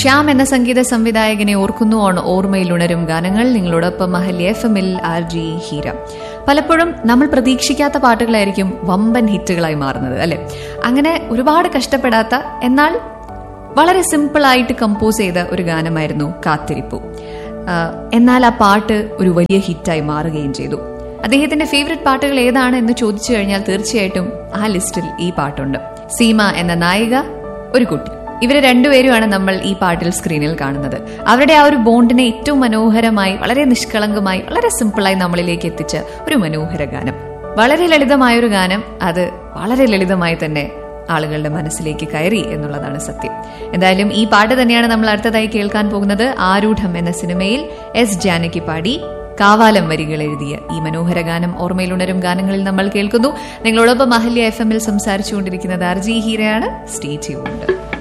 ശ്യാം എന്ന സംഗീത സംവിധായകനെ ഓർക്കുന്നു ഓൺ ഓർമ്മയിൽ ഉണരും ഗാനങ്ങൾ നിങ്ങളോടൊപ്പം മഹല്യ എഫ് എമ്മിൽ ആർ ജി ഹീര പലപ്പോഴും നമ്മൾ പ്രതീക്ഷിക്കാത്ത പാട്ടുകളായിരിക്കും വമ്പൻ ഹിറ്റുകളായി മാറുന്നത് അല്ലെ അങ്ങനെ ഒരുപാട് കഷ്ടപ്പെടാത്ത എന്നാൽ വളരെ സിമ്പിളായിട്ട് കമ്പോസ് ചെയ്ത ഒരു ഗാനമായിരുന്നു കാത്തിരിപ്പു ആഹ് എന്നാൽ ആ പാട്ട് ഒരു വലിയ ഹിറ്റായി മാറുകയും ചെയ്തു അദ്ദേഹത്തിന്റെ ഫേവററ്റ് പാട്ടുകൾ ഏതാണ് എന്ന് ചോദിച്ചു കഴിഞ്ഞാൽ തീർച്ചയായിട്ടും ആ ലിസ്റ്റിൽ ഈ പാട്ടുണ്ട് സീമ എന്ന നായിക ഒരു കുട്ടി ഇവര് രണ്ടുപേരുമാണ് നമ്മൾ ഈ പാട്ടിൽ സ്ക്രീനിൽ കാണുന്നത് അവരുടെ ആ ഒരു ബോണ്ടിനെ ഏറ്റവും മനോഹരമായി വളരെ നിഷ്കളങ്കമായി വളരെ സിമ്പിളായി നമ്മളിലേക്ക് എത്തിച്ച ഒരു മനോഹര ഗാനം വളരെ ലളിതമായ ഒരു ഗാനം അത് വളരെ ലളിതമായി തന്നെ ആളുകളുടെ മനസ്സിലേക്ക് കയറി എന്നുള്ളതാണ് സത്യം എന്തായാലും ഈ പാട്ട് തന്നെയാണ് നമ്മൾ അടുത്തതായി കേൾക്കാൻ പോകുന്നത് ആരൂഢം എന്ന സിനിമയിൽ എസ് ജാനകി പാടി കാവാലം വരികൾ എഴുതിയ ഈ മനോഹര ഗാനം ഓർമ്മയിലുണരും ഗാനങ്ങളിൽ നമ്മൾ കേൾക്കുന്നു നിങ്ങളോടൊപ്പം അഹല്യ എഫ് എമ്മിൽ സംസാരിച്ചുകൊണ്ടിരിക്കുന്നത് ആർ ജി ഹീരയാണ് സ്റ്റേ ട്യൂൺഡ്